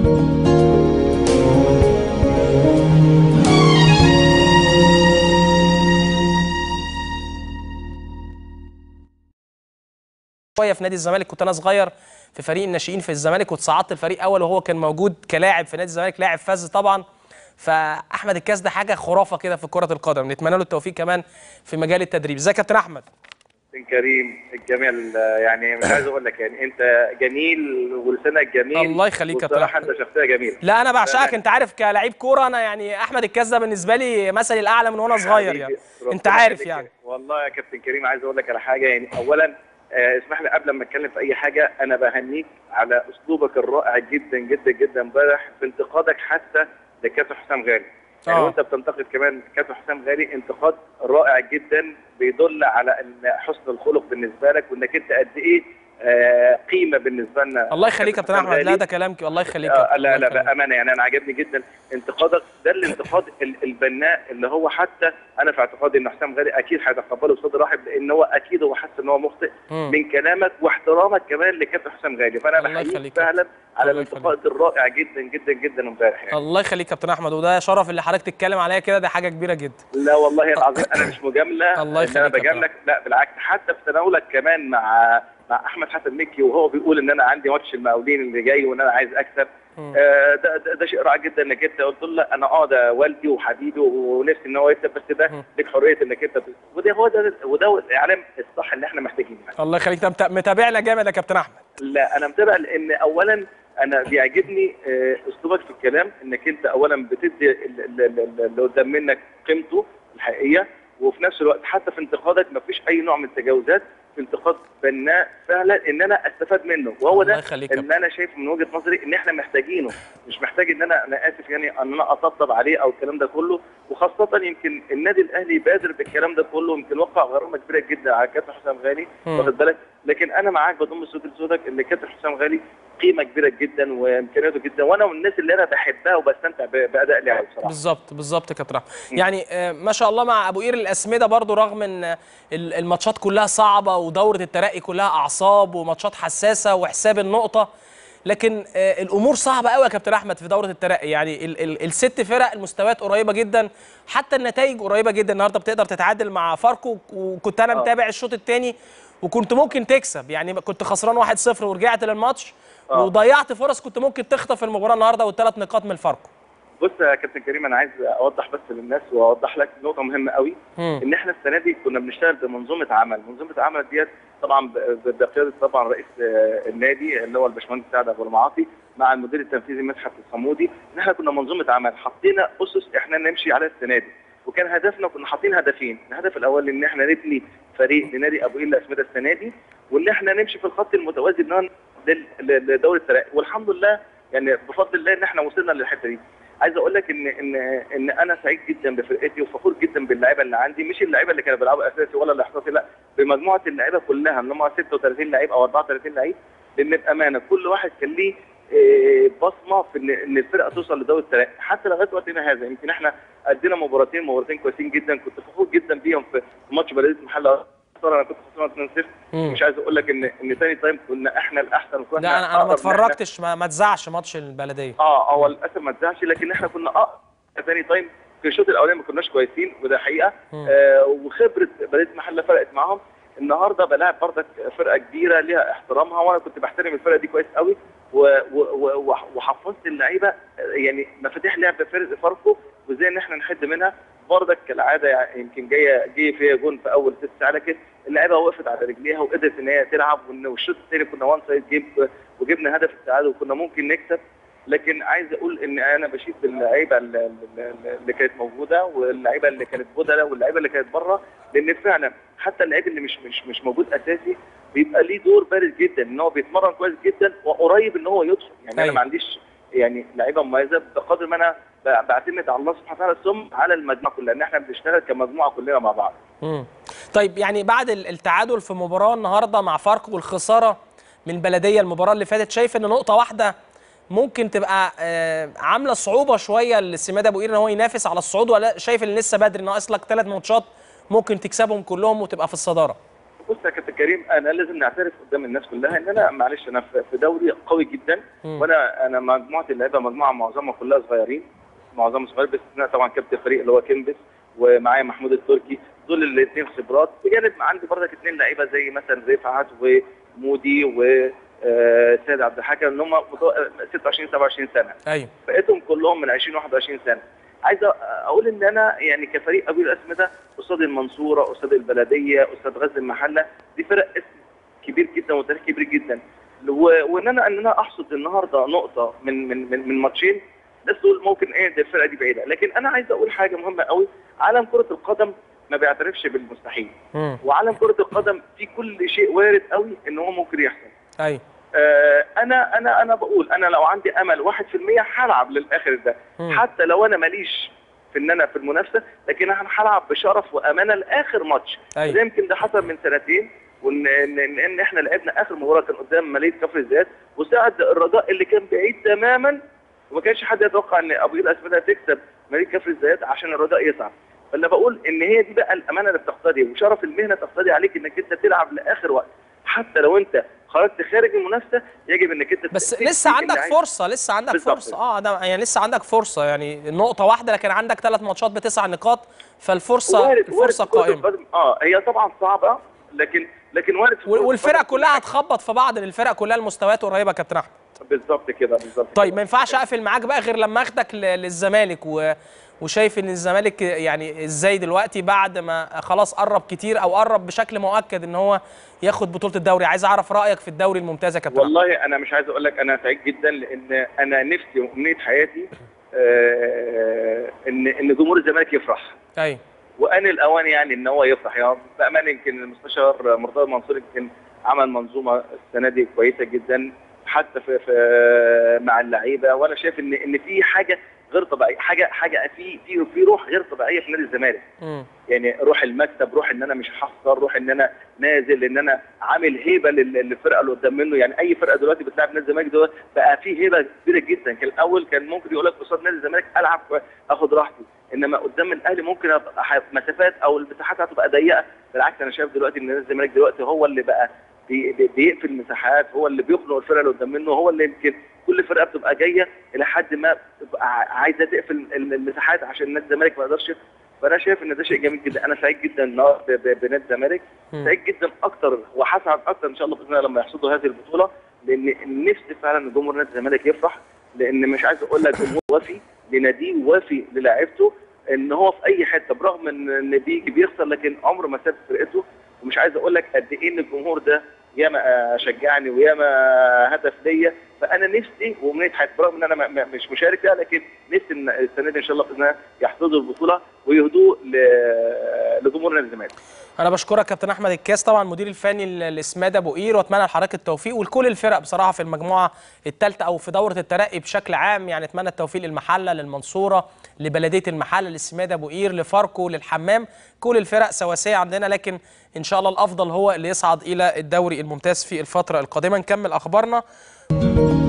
شويه في نادي الزمالك كنت انا صغير في فريق الناشئين في الزمالك وتصعدت الفريق اول وهو كان موجود كلاعب في نادي الزمالك لاعب فاز طبعا فاحمد الكاس ده حاجه خرافه كده في كره القدم نتمنى له التوفيق كمان في مجال التدريب ازيك يا كابتن احمد كابتن كريم الجميل يعني مش عايز اقول لك يعني انت جميل ولسانك جميل الله يخليك يا كابتن بصراحه أحمد. انت شخصيه جميله لا انا بعشقك فعلا. انت عارف كلاعب كوره انا يعني احمد الكاس ده بالنسبه لي مثلي الاعلى من وانا صغير حبيبي، يعني ربنا انت عارف يخليك. يعني والله يا كابتن كريم عايز اقول لك على حاجه يعني اولا آه، اسمح لي قبل ما اتكلم في اي حاجه انا بهنيك على اسلوبك الرائع جدا جدا جدا امبارح في انتقادك حتى لكابتن حسام غالي يعني آه. وانت بتنتقد كمان كابتن حسام غالي انتقاد رائع جدا بيدل على ان حسن الخلق بالنسبه لك وانك انت قد ايه آه، قيمه بالنسبه لنا الله يخليك يا كابتن حسام احمد لا غالي. ده كلام ك- الله يخليك يا آه كابتن، لا الله لا يخليك. بامانه يعني انا عجبني جدا انتقادك ده الانتقاد ال- البناء اللي هو حتى انا في اعتقادي ان حسام غالي اكيد هيتقبله بصدر رحب لان هو اكيد هو حاسس ان هو مخطئ مم. من كلامك واحترامك كمان لكابتن حسام غالي فانا الله بحييك يخليك. فعلا على الله الانتقاد الرائع جدا جدا جدا امبارح يعني الله يخليك يا كابتن احمد وده شرف اللي حضرتك تتكلم عليا كده ده حاجه كبيره جدا لا والله العظيم انا مش مجامله الله ان انا يخليك يا بجاملك لا بالعكس حتى في تناولك كمان مع مع احمد حسن مكي وهو بيقول ان انا عندي ماتش المقاولين اللي جاي وان انا عايز اكسب مم. آه، ده, ده, ده شيء رائع جدا انك انت قلت له لا انا اه ده والدي وحبيبي ونفسي ان هو يكسب بس ده مم. ليك حريه انك انت تكسب. وده هو ده وده هو الاعلام الصح اللي احنا محتاجينه يعني. الله يخليك انت مت- متابعنا جامد يا كابتن احمد لا انا متابع لان اولا انا بيعجبني آه، اسلوبك في الكلام انك انت اولا بتدي ال- ال- ال- اللي قدام منك قيمته الحقيقيه وفي نفس الوقت حتى في انتقادك ما فيش اي نوع من التجاوزات في انتقاد بناء فعلا ان انا استفاد منه وهو الله ده يخليك يا اللي انا شايفه من وجهه نظري ان احنا محتاجينه مش محتاج ان انا انا اسف يعني ان انا اطبطب عليه او الكلام ده كله وخاصه يمكن النادي الاهلي بادر بالكلام ده كله يمكن وقع غرامه كبيره جدا على كابتن حسام غالي مم. واخد بالك لكن انا معاك بضم صوتي لصوتك ان كابتن حسام غالي قيمه كبيره جدا وامكانياته جدا وانا من الناس اللي انا بحبها وبستمتع ب- باداء لعبه بصراحه بالظبط بالظبط يا كابتن احمد يعني آه، ما شاء الله مع ابو قير الاسمده برضو رغم ان آه، ال- الماتشات كلها صعبه ودوره الترقي كلها اعصاب وماتشات حساسه وحساب النقطه لكن آه، الامور صعبه قوي يا كابتن احمد في دوره الترقي يعني ال ال الست فرق المستويات قريبه جدا حتى النتائج قريبه جدا النهارده بتقدر تتعادل مع فاركو وكنت انا آه. متابع الشوط الثاني وكنت ممكن تكسب يعني كنت خسران 1-0 ورجعت للماتش آه. وضيعت فرص كنت ممكن تخطف المباراه النهارده والثلاث نقاط من فاركو بص يا كابتن كريم انا عايز اوضح بس للناس واوضح لك نقطه مهمه قوي مم. ان احنا السنه دي كنا بنشتغل بمنظومه عمل، منظومه العمل ديت طبعا ب- ب- بقياده طبعا رئيس آه، النادي اللي هو الباشمهندس سعد ابو المعاطي مع المدير التنفيذي مدحت الصمودي ان احنا كنا منظومه عمل حطينا اسس احنا نمشي عليها السنه دي وكان هدفنا كنا حاطين هدفين، الهدف الاول ان احنا نبني فريق لنادي ابو قير الاسمده السنه دي وان احنا نمشي في الخط المتوازي ان لل- ل- لدوري الترقي والحمد لله يعني بفضل الله ان احنا وصلنا للحته دي. عايز اقول لك ان ان ان انا سعيد جدا بفرقتي وفخور جدا باللعيبه اللي عندي مش اللعيبه اللي كانوا بيلعبوا اساسي ولا الاحتياطي لا بمجموعه اللعيبه كلها ان هم 36 لعيب او 34 لعيب لان بامانه كل واحد كان ليه إيه، بصمه في ان ان الفرقه توصل لدوري الترقي حتى لغايه وقتنا هذا يمكن احنا ادينا مباراتين مباراتين كويسين جدا كنت فخور جدا بيهم في ماتش بلديه محله انا كنت خسران 2-0 مم. مش عايز اقول لك ان ان ثاني تايم كنا احنا الاحسن وكنا لا انا انا ما أقرب إن إحنا- اتفرجتش ما, ما تزعش ماتش البلديه اه هو للاسف ما تزعلش لكن احنا كنا اه ثاني تايم في الشوط الاولاني ما كناش كويسين وده حقيقه مم. آه وخبره بلديه محله فرقت معاهم النهارده بلاعب برضك فرقه كبيره ليها احترامها وانا كنت بحترم الفرقه دي كويس قوي و- و- و- وحفظت اللعيبه آه، يعني مفاتيح لعب فرقه فاركو وازاي ان احنا نحد منها برضك كالعاده يعني يمكن جايه جه فيها جون في اول ست ساعات لكن اللعيبه وقفت على رجليها وقدرت ان هي تلعب وإن- والشوط الثاني كنا وان سايد جيم وجبنا هدف التعادل وكنا ممكن نكسب لكن عايز اقول ان انا بشيد باللعيبه اللي, اللي- اللي كانت موجوده واللعيبه اللي كانت بدله واللعيبه اللي كانت بره لان فعلا حتى اللعيب اللي مش مش مش موجود اساسي بيبقى ليه دور بارز جدا ان هو بيتمرن كويس جدا وقريب ان هو يدخل يعني أيوة. انا ما عنديش يعني لعيبه مميزه بقدر ما انا ب- بعتمد على الله سبحانه وتعالى ثم على المجموعه كلها ان احنا بنشتغل كمجموعه كلنا مع بعض مم. طيب يعني بعد ال- التعادل في مباراه النهارده مع فاركو والخساره من البلديه المباراه اللي فاتت شايف ان نقطه واحده ممكن تبقى آه، عامله صعوبه شويه لسماد ابو قير ان هو ينافس على الصعود ولا شايف ان لسه بدري ناقص لك ثلاث ماتشات ممكن تكسبهم كلهم وتبقى في الصداره بص يا كابتن كريم انا لازم نعترف قدام الناس كلها ان انا معلش انا في في دوري قوي جدا مم. وانا انا مجموعه اللعيبه مجموعه معظمها كلها صغيرين معظمهم صغير باستثناء طبعا كابتن الفريق اللي هو كيمبس ومعايا محمود التركي دول الاثنين خبرات بجانب عندي برضك اثنين لعيبه زي مثلا رفعت ومودي و آه، سيد عبد الحكم ان هم متو- 26 27 سنه ايوه بقيتهم كلهم من 20 21 سنه عايز أ- اقول ان انا يعني كفريق ابو الاسمده قصاد المنصوره قصاد البلديه قصاد غزل المحله دي فرق اسم كبير جدا وتاريخ كبير جدا و- وان انا ان انا احصد النهارده نقطه من من من, من ماتشين الناس تقول ممكن ايه ده الفرقه دي بعيده لكن انا عايز اقول حاجه مهمه قوي عالم كره القدم ما بيعترفش بالمستحيل مم. وعالم كره القدم في كل شيء وارد قوي ان هو ممكن يحصل ايوه آه، انا انا انا بقول انا لو عندي امل 1% هلعب للاخر ده مم. حتى لو انا ماليش في ان انا في المنافسه لكن انا هلعب بشرف وامانه لاخر ماتش أيوة. زي يمكن ده حصل من سنتين وان ان, إن, إن احنا لعبنا اخر مباراه كان قدام ماليه كفر الزيات وساعد الرجاء اللي كان بعيد تماما وما كانش حد يتوقع ان ابو جيل اسمده تكسب ماليه كفر الزيات عشان الرجاء يصعد فانا بقول ان هي دي بقى الامانه اللي بتقتضي وشرف المهنه تقتضي عليك انك انت تلعب لاخر وقت حتى لو انت خرجت خارج المنافسه يجب انك انت بس تديك لسه عندك اللعيبة. فرصه لسه عندك بالظبط. فرصه اه ده يعني لسه عندك فرصه يعني نقطه واحده لكن عندك ثلاث ماتشات بتسع نقاط فالفرصه وارد- الفرصه وارد في كرة قائمه القدم- اه هي طبعا صعبه لكن لكن وارد في كرة وال- والفرق القدم كلها هتخبط في بعض الفرق كلها المستويات قريبه يا كابتن احمد بالظبط كده بالظبط طيب كده. ما ينفعش اقفل معاك بقى غير لما اخدك ل- للزمالك و... وشايف ان الزمالك يعني ازاي دلوقتي بعد ما خلاص قرب كتير او قرب بشكل مؤكد ان هو ياخد بطوله الدوري عايز اعرف رايك في الدوري الممتاز يا كابتن أحمد. والله انا مش عايز اقول لك انا سعيد جدا لان انا نفسي وامنيه حياتي آه ان ان جمهور الزمالك يفرح ايوه وان الاوان يعني ان هو يفرح يعني بامانه يمكن المستشار مرتضى منصور يمكن عمل منظومه السنه دي كويسه جدا حتى في, في مع اللعيبه وانا شايف ان ان في حاجه غير طبيعيه حاجه حاجه في في في روح غير طبيعيه في نادي الزمالك مم. يعني روح المكتب روح ان انا مش هخسر روح ان انا نازل ان انا عامل هيبه لل- للفرقه اللي قدام منه يعني اي فرقه دلوقتي بتلعب نادي الزمالك دلوقتي بقى في هيبه كبيره جدا كان الاول كان ممكن يقول لك قصاد نادي الزمالك العب اخد راحتي انما قدام الاهلي ممكن أبقى ح- مسافات او المساحات هتبقى ضيقه بالعكس انا شايف دلوقتي ان نادي الزمالك دلوقتي هو اللي بقى بي- بي- بيقفل مساحات هو اللي بيخنق الفرقه اللي قدام منه هو اللي يمكن كل فرقه بتبقى جايه الى حد ما بتبقى ع- عايزه تقفل ال- المساحات عشان نادي الزمالك ما يقدرش فانا شايف ان ده شيء جميل جدا انا سعيد جدا النهارده ب- ب- بنادي الزمالك مم. سعيد جدا اكتر وهسعد اكتر ان شاء الله باذن الله لما يحصدوا هذه البطوله لان نفسي فعلا ان جمهور نادي الزمالك يفرح لان مش عايز اقول لك جمهور وفي لناديه وفي للاعيبته ان هو في اي حته برغم ان إن بيجي بيخسر لكن عمره ما ساب فرقته ومش عايز اقول لك قد ايه ان الجمهور ده ياما آه، شجعني وياما هدف ليا فانا نفسي وامنيه حياتي برغم ان انا م- م- مش مشارك فيها لكن نفسي ان السنه دي ان شاء الله باذن الله يحصدوا البطوله ويهدوه ل- لجمهور نادي الزمالك انا بشكرك كابتن احمد الكاس طبعا المدير الفني ل- لاسماده ابو قير واتمنى لحضرتك التوفيق ولكل الفرق بصراحه في المجموعه الثالثه او في دوره الترقي بشكل عام يعني اتمنى التوفيق للمحله للمنصوره لبلديه المحله لاسماده ابو قير لفاركو للحمام كل الفرق سواسيه عندنا لكن ان شاء الله الافضل هو اللي يصعد الى الدوري الممتاز في الفتره القادمه نكمل اخبارنا